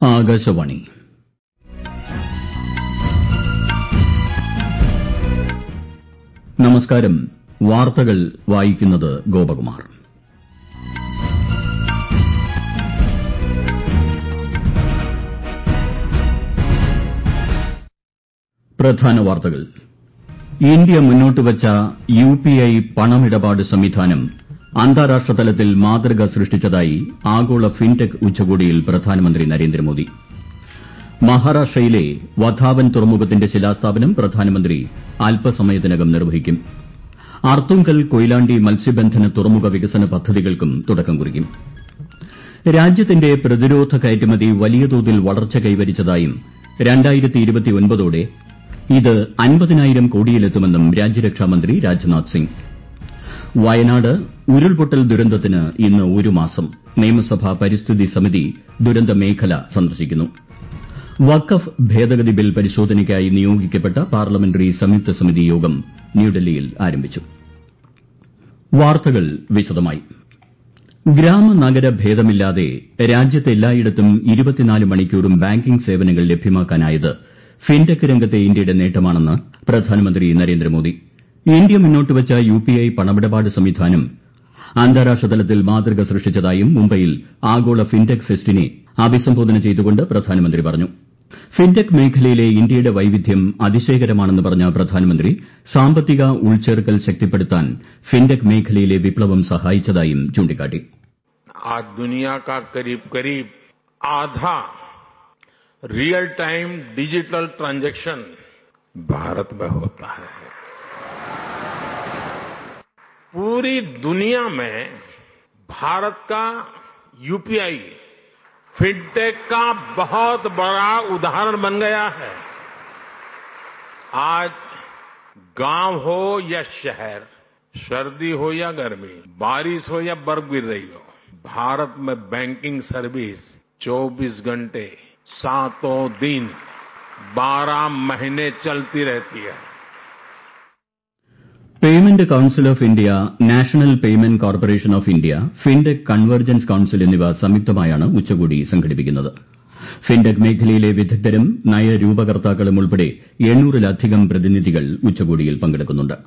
ആകാശവാണി നമസ്കാരം വാർത്തകൾ വായിക്കുന്നത് ഗോപകുമാർ പ്രധാന വാർത്തകൾ ഇന്ത്യ മുന്നോട്ടുവച്ച യുപിഐ പണമിടപാട് സംവിധാനം അന്താരാഷ്ട്ര തലത്തിൽ മാതൃക സൃഷ്ടിച്ചതായി ആഗോള ഫിൻടെക് ഉച്ചകോടിയിൽ പ്രധാനമന്ത്രി നരേന്ദ്രമോദി മഹാരാഷ്ട്രയിലെ വധാവൻ തുറമുഖത്തിന്റെ ശിലാസ്ഥാപനം പ്രധാനമന്ത്രി അല്പസമയത്തിനകം നിർവഹിക്കും അർത്തുങ്കൽ കൊയിലാണ്ടി മത്സ്യബന്ധന തുറമുഖ വികസന പദ്ധതികൾക്കും തുടക്കം കുറിക്കും രാജ്യത്തിന്റെ പ്രതിരോധ കയറ്റുമതി വലിയ തോതിൽ വളർച്ച കൈവരിച്ചതായും ഓടെ ഇത് അൻപതിനായിരം കോടിയിലെത്തുമെന്നും രാജ്യരക്ഷാമന്ത്രി രാജ്നാഥ് സിംഗ് വയനാട് ഉരുൾപൊട്ടൽ ദുരന്തത്തിന് ഇന്ന് ഒരു മാസം നിയമസഭാ പരിസ്ഥിതി സമിതി ദുരന്ത മേഖല സന്ദർശിക്കുന്നു വഖഫ് ഭേദഗതി ബിൽ പരിശോധനയ്ക്കായി നിയോഗിക്കപ്പെട്ട പാർലമെന്ററി സംയുക്ത സമിതി യോഗം ന്യൂഡൽഹിയിൽ ആരംഭിച്ചു വാർത്തകൾ വിശദമായി ഗ്രാമ നഗര ഭേദമില്ലാതെ രാജ്യത്ത് എല്ലായിടത്തും മണിക്കൂറും ബാങ്കിംഗ് സേവനങ്ങൾ ലഭ്യമാക്കാനായത് ഫിൻടെക് രംഗത്തെ ഇന്ത്യയുടെ നേട്ടമാണെന്ന് പ്രധാനമന്ത്രി നരേന്ദ്രമോദി ഇന്ത്യ മുന്നോട്ടുവച്ച യുപിഐ പണമിടപാട് സംവിധാനം അന്താരാഷ്ട്ര തലത്തിൽ മാതൃക സൃഷ്ടിച്ചതായും മുംബൈയിൽ ആഗോള ഫിൻടെക് ഫെസ്റ്റിനെ അഭിസംബോധന ചെയ്തുകൊണ്ട് പ്രധാനമന്ത്രി പറഞ്ഞു ഫിൻടെക് മേഖലയിലെ ഇന്ത്യയുടെ വൈവിധ്യം അതിശയകരമാണെന്ന് പറഞ്ഞ പ്രധാനമന്ത്രി സാമ്പത്തിക ഉൾച്ചേർക്കൽ ശക്തിപ്പെടുത്താൻ ഫിൻടെക് മേഖലയിലെ വിപ്ലവം സഹായിച്ചതായും ചൂണ്ടിക്കാട്ടി आज दुनिया का करीब करीब आधा real time digital transaction Bharat में होता है पूरी दुनिया में भारत का यूपीआई फिनटेक का बहुत बड़ा उदाहरण बन गया है आज गांव हो या शहर सर्दी हो या गर्मी बारिश हो या बर्फ गिर रही हो भारत में बैंकिंग सर्विस 24 घंटे सातों दिन 12 महीने चलती रहती है payment council of India national payment corporation of India fintech convergence council എന്നിവ സംയുക്തമായാണ് ഉച്ചകോടി സംഘടിപ്പിക്കുന്നത് ഫിൻടെക് മേഖലയിലെ വിദഗ്ധരും നയരൂപകർത്താക്കളും ഉൾപ്പെടെ എണ്ണൂറിലധികം പ്രതിനിധികൾ ഉച്ചകോടിയിൽ പങ്കെടുക്കുന്നുണ്ട്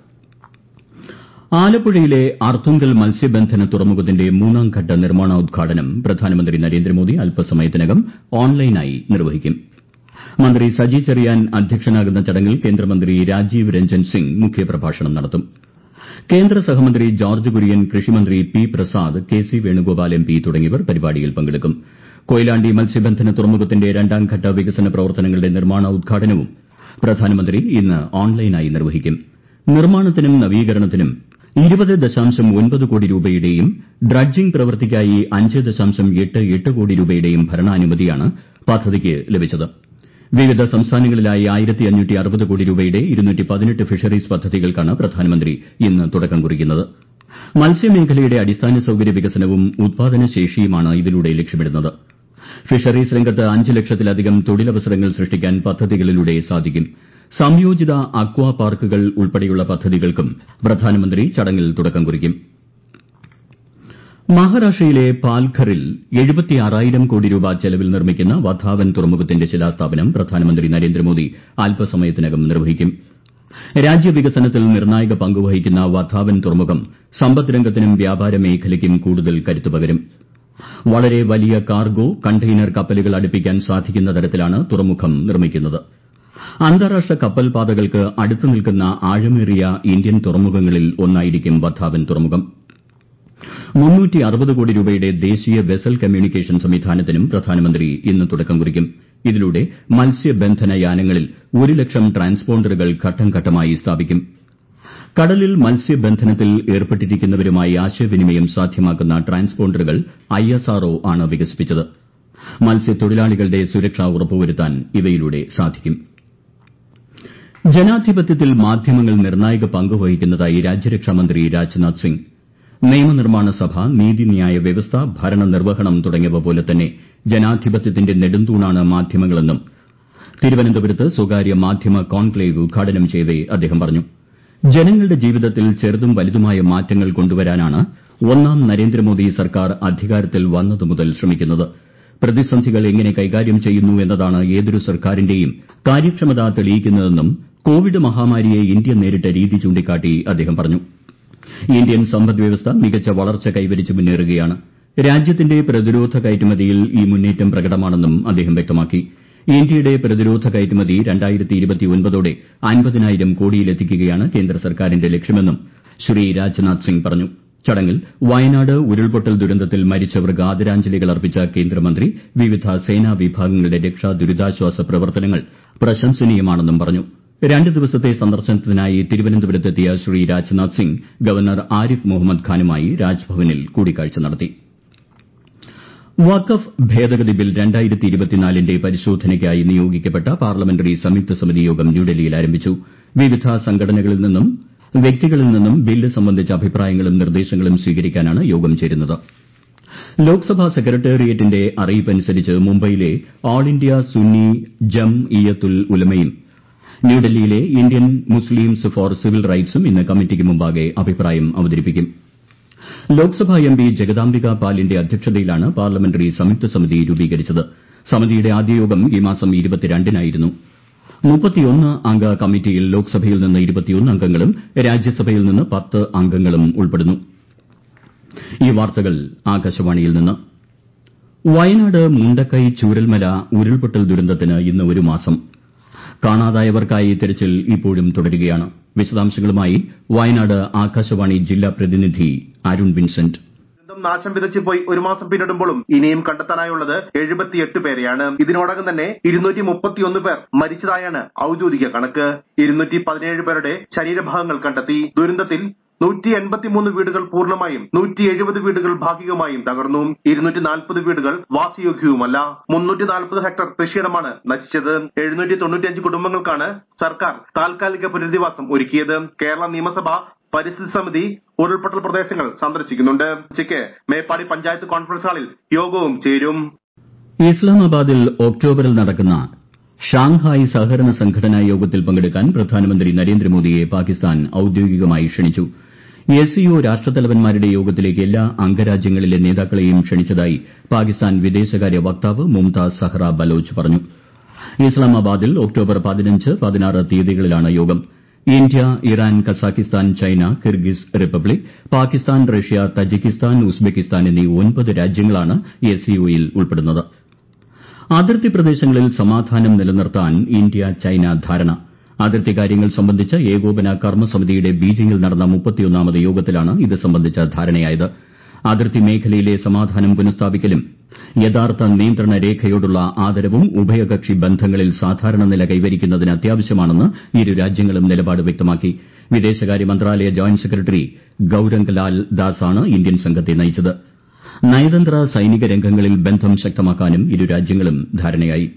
ആലപ്പുഴയിലെ അർത്തുങ്കൽ മത്സ്യബന്ധന തുറമുഖത്തിന്റെ മൂന്നാം ഘട്ട നിർമ്മാണോദ്ഘാടനം പ്രധാനമന്ത്രി നരേന്ദ്രമോദി അല്പസമയത്തിനകം ഓൺലൈനായി നിർവഹിക്കും മന്ത്രി സജി ചെറിയാൻ അധ്യക്ഷനാകുന്ന ചടങ്ങിൽ കേന്ദ്രമന്ത്രി രാജീവ് രഞ്ജൻ സിംഗ് മുഖ്യപ്രഭാഷണം നടത്തും കേന്ദ്ര സഹമന്ത്രി ജോർജ്ജ് കുര്യൻ കൃഷിമന്ത്രി P Prasad K C Venugopal M P തുടങ്ങിയവർ പരിപാടിയിൽ പങ്കെടുക്കും കൊയിലാണ്ടി മത്സ്യബന്ധന തുറമുഖത്തിന്റെ രണ്ടാംഘട്ട വികസന പ്രവർത്തനങ്ങളുടെ നിർമ്മാണ ഉദ്ഘാടനവും പ്രധാനമന്ത്രി ഇന്ന് ഓൺലൈനായി നിർവഹിക്കും നിർമ്മാണത്തിനും നവീകരണത്തിനും ഇരുപത് ദശാംശം ഒൻപത് കോടി രൂപയുടെയും ഡ്രഡ്ജിംഗ് പ്രവൃത്തിക്കായി അഞ്ച് ദശാംശം എട്ട് എട്ട് കോടി രൂപയുടെയും ഭരണാനുമതിയാണ് പദ്ധതിക്ക് ലഭിച്ചത് വിവിധ സംസ്ഥാനങ്ങളിലായി ആയിരത്തി അഞ്ഞൂറ്റി അറുപത് കോടി രൂപയുടെ ഇരുന്നൂറ്റി പതിനെട്ട് ഫിഷറീസ് പദ്ധതികൾക്കാണ് പ്രധാനമന്ത്രി ഇന്ന് തുടക്കം കുറിക്കുന്നത് മത്സ്യമേഖലയുടെ അടിസ്ഥാന സൌകര്യ വികസനവും ഉത്പാദനശേഷിയുമാണ് ഇതിലൂടെ ലക്ഷ്യമിടുന്നത് ഫിഷറീസ് രംഗത്ത് അഞ്ച് ലക്ഷത്തിലധികം തൊഴിലവസരങ്ങൾ സൃഷ്ടിക്കാൻ പദ്ധതികളിലൂടെ സാധിക്കും സംയോജിത അക്വാ പാർക്കുകൾ ഉൾപ്പെടെയുള്ള പദ്ധതികൾക്കും പ്രധാനമന്ത്രി ചടങ്ങിൽ തുടക്കം കുറിക്കും മഹാരാഷ്ട്രയിലെ പാൽഘറിൽ എഴുപത്തിയാറായിരം കോടി രൂപ ചെലവിൽ നിർമ്മിക്കുന്ന വധാവൻ തുറമുഖത്തിന്റെ ശിലാസ്ഥാപനം പ്രധാനമന്ത്രി നരേന്ദ്രമോദി അല്പസമയത്തിനകം നിർവഹിക്കും രാജ്യവികസനത്തിൽ നിർണായക പങ്കുവഹിക്കുന്ന വധാവൻ തുറമുഖം സമ്പദ് രംഗത്തിനും വ്യാപാര മേഖലയ്ക്കും കൂടുതൽ കരുത്ത് പകരും വളരെ വലിയ കാർഗോ കണ്ടെയ്നർ കപ്പലുകൾ അടുപ്പിക്കാൻ സാധിക്കുന്ന തരത്തിലാണ് തുറമുഖം നിർമ്മിക്കുന്നത് അന്താരാഷ്ട്ര കപ്പൽ പാതകൾക്ക് അടുത്ത് നിൽക്കുന്ന ആഴമേറിയ ഇന്ത്യൻ തുറമുഖങ്ങളിൽ ഒന്നായിരിക്കും വധാവൻ തുറമുഖം കോടി രൂപയുടെ ദേശീയ വെസൽ കമ്മ്യൂണിക്കേഷൻ സംവിധാനത്തിനും പ്രധാനമന്ത്രി ഇന്ന് തുടക്കം കുറിക്കും ഇതിലൂടെ മത്സ്യബന്ധന യാനങ്ങളിൽ ഒരു ലക്ഷം ട്രാൻസ്പോണ്ടറുകൾ ഘട്ടം ഘട്ടമായി സ്ഥാപിക്കും കടലിൽ മത്സ്യബന്ധനത്തിൽ ഏർപ്പെട്ടിരിക്കുന്നവരുമായി ആശയവിനിമയം സാധ്യമാക്കുന്ന ട്രാൻസ്പോണ്ടറുകൾ ഐഎസ്ആർഒ ആണ് വികസിപ്പിച്ചത് മത്സ്യത്തൊഴിലാളികളുടെ സുരക്ഷ ഉറപ്പുവരുത്താൻ ഇവയിലൂടെ സാധിക്കും ജനാധിപത്യത്തിൽ മാധ്യമങ്ങൾ നിർണായക പങ്ക് വഹിക്കുന്നതായി രാജ്യരക്ഷാമന്ത്രി രാജ്നാഥ് സിംഗ് നിയമനിർമ്മാണ സഭ നീതിന്യായ വ്യവസ്ഥ ഭരണനിർവഹണം തുടങ്ങിയവ പോലെ തന്നെ ജനാധിപത്യത്തിന്റെ നെടുംതൂണാണ് മാധ്യമങ്ങളെന്നും തിരുവനന്തപുരത്ത് സ്വകാര്യ മാധ്യമ കോൺക്ലേവ് ഉദ്ഘാടനം ചെയ്യവെ അദ്ദേഹം പറഞ്ഞു ജനങ്ങളുടെ ജീവിതത്തിൽ ചെറുതും വലുതുമായ മാറ്റങ്ങൾ കൊണ്ടുവരാനാണ് ഒന്നാം നരേന്ദ്രമോദി സർക്കാർ അധികാരത്തിൽ വന്നതു മുതൽ ശ്രമിക്കുന്നത് പ്രതിസന്ധികൾ എങ്ങനെ കൈകാര്യം ചെയ്യുന്നു എന്നതാണ് ഏതൊരു സർക്കാരിന്റെയും കാര്യക്ഷമത തെളിയിക്കുന്നതെന്നും കോവിഡ് മഹാമാരിയെ ഇന്ത്യ നേരിട്ട രീതി ചൂണ്ടിക്കാട്ടി അദ്ദേഹം പറഞ്ഞു ഇന്ത്യൻ സമ്പദ്വ്യവസ്ഥ മികച്ച വളർച്ച കൈവരിച്ച് മുന്നേറുകയാണ് രാജ്യത്തിന്റെ പ്രതിരോധ കയറ്റുമതിയിൽ ഈ മുന്നേറ്റം പ്രകടമാണെന്നും അദ്ദേഹം വ്യക്തമാക്കി ഇന്ത്യയുടെ പ്രതിരോധ കയറ്റുമതി ോടെ അൻപതിനായിരം കോടിയിലെത്തിക്കുകയാണ് കേന്ദ്ര സർക്കാരിന്റെ ലക്ഷ്യമെന്നും ശ്രീ രാജ്നാഥ് സിംഗ് പറഞ്ഞു ചടങ്ങിൽ വയനാട് ഉരുൾപൊട്ടൽ ദുരന്തത്തിൽ മരിച്ചവർക്ക് ആദരാഞ്ജലികൾ അർപ്പിച്ച കേന്ദ്രമന്ത്രി വിവിധ സേനാ വിഭാഗങ്ങളുടെ രക്ഷാ ദുരിതാശ്വാസ പ്രവർത്തനങ്ങൾ പ്രശംസനീയമാണെന്നും പറഞ്ഞു രണ്ട് ദിവസത്തെ സന്ദർശനത്തിനായി തിരുവനന്തപുരത്തെത്തിയ ശ്രീ രാജ്നാഥ് സിംഗ് ഗവർണർ ആരിഫ് മുഹമ്മദ് ഖാനുമായി രാജ്ഭവനിൽ കൂടിക്കാഴ്ച നടത്തി വഖഫ് ഭേദഗതി ബിൽ ന്റെ പരിശോധനയ്ക്കായി നിയോഗിക്കപ്പെട്ട പാർലമെന്ററി സംയുക്ത സമിതി യോഗം ന്യൂഡൽഹിയിൽ ആരംഭിച്ചു വിവിധ സംഘടനകളിൽ നിന്നും വ്യക്തികളിൽ നിന്നും ബില്ല് സംബന്ധിച്ച അഭിപ്രായങ്ങളും നിർദ്ദേശങ്ങളും സ്വീകരിക്കാനാണ് യോഗം ചേരുന്നത് ലോക്സഭാ സെക്രട്ടേറിയറ്റിന്റെ അറിയിപ്പനുസരിച്ച് മുംബൈയിലെ ആൾ ഇന്ത്യ സുന്നി ജം ഇയ്യത്തുൽ ഉലമയും ന്യൂഡൽഹിയിലെ ഇന്ത്യൻ മുസ്ലീംസ് ഫോർ സിവിൽ റൈറ്റ്സും ഇന്ന് കമ്മിറ്റിക്ക് മുമ്പാകെ അഭിപ്രായം അവതരിപ്പിക്കും ലോക്സഭാ എംപി ജഗദാംബിക പാലിന്റെ അധ്യക്ഷതയിലാണ് പാർലമെന്ററി സംയുക്ത സമിതി രൂപീകരിച്ചത് സമിതിയുടെ ആദ്യ യോഗം ഈ മാസം നായിരുന്നു അംഗ കമ്മിറ്റിയിൽ ലോക്സഭയിൽ നിന്ന് അംഗങ്ങളും രാജ്യസഭയിൽ നിന്ന് പത്ത് അംഗങ്ങളും ഉൾപ്പെടുന്നു ഈ വാർത്തകൾ ആകാശവാണിയിൽ നിന്ന് വയനാട് മുണ്ടക്കൈ ചൂരൽമല ഉരുൾപൊട്ടൽ ദുരന്തത്തിന് ഇന്ന് ഒരു മാസം കാണാതായവർക്കായി തെരച്ചിൽ ഇപ്പോഴും തുടരുകയാണ് വിശദാംശങ്ങളുമായി വയനാട് ആകാശവാണി ജില്ലാ പ്രതിനിധി അരുൺ വിൻസെന്റ് ദുരന്തം നാശം വിതച്ച് പോയി ഒരു മാസം പിന്നിടുമ്പോഴും ഇനിയും കണ്ടെത്താനായുള്ളത് എഴുപത്തിയെട്ട് പേരെയാണ് ഇതിനോടകം തന്നെ ഇരുന്നൂറ്റി മുപ്പത്തിയൊന്ന് പേർ മരിച്ചതായാണ് ഔദ്യോഗിക കണക്ക് ഇരുന്നൂറ്റി പതിനേഴ് പേരുടെ ശരീരഭാഗങ്ങൾ കണ്ടെത്തി ദുരന്തത്തിൽ നൂറ്റി എൺപത്തിമൂന്ന് വീടുകൾ പൂർണ്ണമായും നൂറ്റി എഴുപത് വീടുകൾ ഭാഗികമായും തകർന്നു ഇരുന്നൂറ്റി നാൽപ്പത് വീടുകൾ വാസയോഗ്യവുമല്ല മുന്നൂറ്റി നാൽപ്പത് ഹെക്ടർ കൃഷിയിടമാണ് നശിച്ചത് എഴുന്നൂറ്റി തൊണ്ണൂറ്റിയഞ്ച് കുടുംബങ്ങൾക്കാണ് സർക്കാർ താൽക്കാലിക പുനരധിവാസം ഒരുക്കിയത് കേരള നിയമസഭ പരിസ്ഥിതി സമിതി ഉരുൾപൊട്ടൽ പ്രദേശങ്ങൾ സന്ദർശിക്കുന്നുണ്ട് ഉച്ചയ്ക്ക് മേപ്പാടി പഞ്ചായത്ത് കോൺഫറൻസ് ഹാളിൽ യോഗവും ചേരും ഇസ്ലാമാബാദിൽ ഒക്ടോബറിൽ നടക്കുന്ന ഷാങ്ഹായ് സഹകരണ സംഘടനാ യോഗത്തിൽ പങ്കെടുക്കാൻ പ്രധാനമന്ത്രി നരേന്ദ്രമോദിയെ പാകിസ്ഥാൻ ഔദ്യോഗികമായി ക്ഷണിച്ചു എസ് സിഒ രാഷ്ട്രത്തലവന്മാരുടെ യോഗത്തിലേക്ക് എല്ലാ അംഗരാജ്യങ്ങളിലെ നേതാക്കളെയും ക്ഷണിച്ചതായി പാകിസ്ഥാൻ വിദേശകാര്യ വക്താവ് മുംതാസ് സഹ്റ ബലോച്ച് പറഞ്ഞു ഇസ്ലാമാബാദിൽ ഒക്ടോബർ പതിനഞ്ച് പതിനാറ് തീയതികളിലാണ് യോഗം India Iran Kazakhstan China Kyrgyz Republic Pakistan Russia Tajikistan Uzbekistan എന്നീ ഒൻപത് രാജ്യങ്ങളാണ് എസ് സിഒയിൽ ഉൾപ്പെടുന്നത് അതിർത്തി പ്രദേശങ്ങളിൽ സമാധാനം നിലനിർത്താൻ ഇന്ത്യ ചൈന ധാരണ അതിർത്തി കാര്യങ്ങൾ സംബന്ധിച്ച ഏകോപന കർമ്മസമിതിയുടെ ബീജിംഗിൽ നടന്ന മുപ്പത്തിയൊന്നാമത് യോഗത്തിലാണ് ഇത് സംബന്ധിച്ച ധാരണയായത് അതിർത്തി മേഖലയിലെ സമാധാനം പുനഃസ്ഥാപിക്കലും യഥാർത്ഥ നിയന്ത്രണ രേഖയോടുള്ള ആദരവും ഉഭയകക്ഷി ബന്ധങ്ങളിൽ സാധാരണ നില കൈവരിക്കുന്നതിന് അത്യാവശ്യമാണെന്ന് ഇരു രാജ്യങ്ങളും നിലപാട് വ്യക്തമാക്കി വിദേശകാര്യ മന്ത്രാലയ ജോയിന്റ് സെക്രട്ടറി ഗൌരംഗ് ലാൽ ദാസാണ് ഇന്ത്യൻ സംഘത്തെ നയിച്ചത് നയതന്ത്ര സൈനിക രംഗങ്ങളിൽ ബന്ധം ശക്തമാക്കാനും ഇരു രാജ്യങ്ങളും ധാരണയായി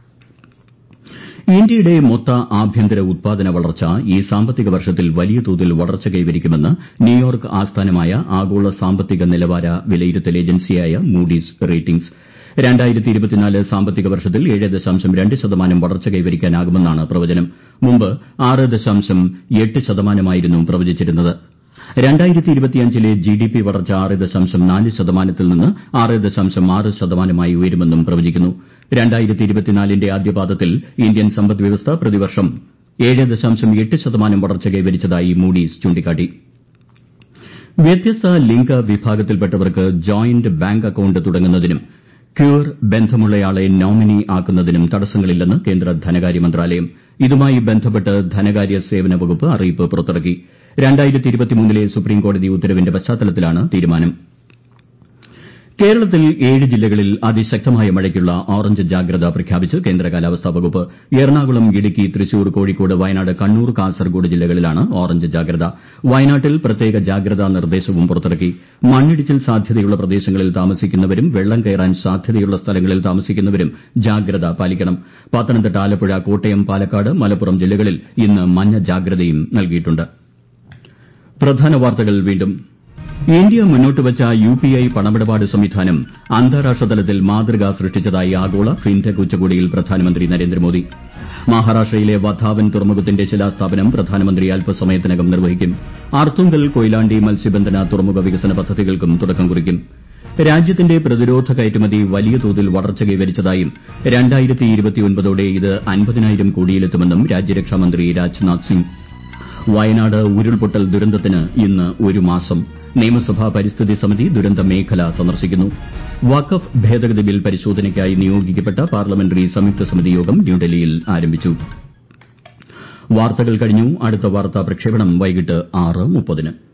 ഇന്ത്യയുടെ മൊത്ത ആഭ്യന്തര ഉത്പാദന വളർച്ച ഈ സാമ്പത്തിക വർഷത്തിൽ വലിയ തോതിൽ വളർച്ച കൈവരിക്കുമെന്ന് ന്യൂയോർക്ക് ആസ്ഥാനമായ ആഗോള സാമ്പത്തിക നിലവാര വിലയിരുത്തൽ ഏജൻസിയായ മൂഡീസ് റേറ്റിംഗ്സ് സാമ്പത്തിക വർഷത്തിൽ ഏഴ് ദശാംശം രണ്ട് ശതമാനം വളർച്ച കൈവരിക്കാനാകുമെന്നാണ് പ്രവചനം മുമ്പ് ആറ് ദശാംശം എട്ട് ശതമാനമായിരുന്നു പ്രവചിച്ചിരുന്നത് ലെ ജിഡിപി വളർച്ച ആറ് ദശാംശം നാല് ശതമാനത്തിൽ നിന്ന് ആറ് ദശാംശം ആറ് ശതമാനമായി ഉയരുമെന്നും പ്രവചിക്കുന്നു ന്റെ ആദ്യപാദത്തിൽ ഇന്ത്യൻ സമ്പദ്വ്യവസ്ഥ പ്രതിവർഷം ഏഴ് ദശാംശം എട്ട് ശതമാനം വളർച്ച കൈവരിച്ചതായി മൂഡീസ് ചൂണ്ടിക്കാട്ടി വ്യത്യസ്ത ലിംഗ വിഭാഗത്തിൽപ്പെട്ടവർക്ക് ജോയിന്റ് ബാങ്ക് അക്കൌണ്ട് തുടങ്ങുന്നതിനും ക്യൂർ ബന്ധമുള്ളയാളെ നോമിനി ആക്കുന്നതിനും തടസ്സങ്ങളില്ലെന്ന് കേന്ദ്ര ധനകാര്യ മന്ത്രാലയം ഇതുമായി ബന്ധപ്പെട്ട് ധനകാര്യ സേവന വകുപ്പ് അറിയിപ്പ് പുറത്തിറക്കി ലെ സുപ്രീംകോടതി ഉത്തരവിന്റെ പശ്ചാത്തലത്തിലാണ് തീരുമാനം കേരളത്തിൽ ഏഴ് ജില്ലകളിൽ അതിശക്തമായ മഴയ്ക്കുള്ള ഓറഞ്ച് ജാഗ്രത പ്രഖ്യാപിച്ച് കേന്ദ്ര കാലാവസ്ഥാ വകുപ്പ് എറണാകുളം ഇടുക്കി തൃശൂർ കോഴിക്കോട് വയനാട് കണ്ണൂർ കാസർഗോഡ് ജില്ലകളിലാണ് ഓറഞ്ച് ജാഗ്രത വയനാട്ടിൽ പ്രത്യേക ജാഗ്രതാ നിർദ്ദേശവും പുറത്തിറക്കി മണ്ണിടിച്ചിൽ സാധ്യതയുള്ള പ്രദേശങ്ങളിൽ താമസിക്കുന്നവരും വെള്ളം കയറാൻ സാധ്യതയുള്ള സ്ഥലങ്ങളിൽ താമസിക്കുന്നവരും ജാഗ്രത പാലിക്കണം പത്തനംതിട്ട ആലപ്പുഴ കോട്ടയം പാലക്കാട് മലപ്പുറം ജില്ലകളിൽ ഇന്ന് മഞ്ഞ ജാഗ്രതയും നൽകിയിട്ടുണ്ട് പ്രധാന വാർത്തകൾ വീണ്ടും ഇന്ത്യ മുന്നോട്ടുവച്ച യുപിഐ പണമിടപാട് സംവിധാനം അന്താരാഷ്ട്ര തലത്തിൽ മാതൃക സൃഷ്ടിച്ചതായി ആഗോള ഫിൻടെക് ഉച്ചകോടിയിൽ പ്രധാനമന്ത്രി നരേന്ദ്രമോദി മഹാരാഷ്ട്രയിലെ വധാവൻ തുറമുഖത്തിന്റെ ശിലാസ്ഥാപനം പ്രധാനമന്ത്രി അല്പസമയത്തിനകം നിർവഹിക്കും അർത്തുങ്കൽ കൊയിലാണ്ടി മത്സ്യബന്ധന തുറമുഖ വികസന പദ്ധതികൾക്കും തുടക്കം കുറിക്കും രാജ്യത്തിന്റെ പ്രതിരോധ കയറ്റുമതി വലിയ തോതിൽ വളർച്ച കൈവരിച്ചതായും ോടെ ഇത് അൻപതിനായിരം കോടിയിലെത്തുമെന്നും രാജ്യരക്ഷാമന്ത്രി രാജ്നാഥ് സിംഗ് വയനാട് ഉരുൾപൊട്ടൽ ദുരന്തത്തിന് ഇന്ന് ഒരു മാസം നിയമസഭാ പരിസ്ഥിതി സമിതി ദുരന്ത മേഖല സന്ദർശിക്കുന്നു വഖഫ് ഭേദഗതി ബിൽ പരിശോധനയ്ക്കായി നിയോഗിക്കപ്പെട്ട പാർലമെന്ററി സംയുക്ത സമിതി യോഗം ന്യൂഡൽഹിയിൽ ആരംഭിച്ചു വാർത്തകൾ കഴിഞ്ഞു അടുത്ത വാർത്താ പ്രക്ഷേപണം വൈകിട്ട് ആറ് മുപ്പതിന്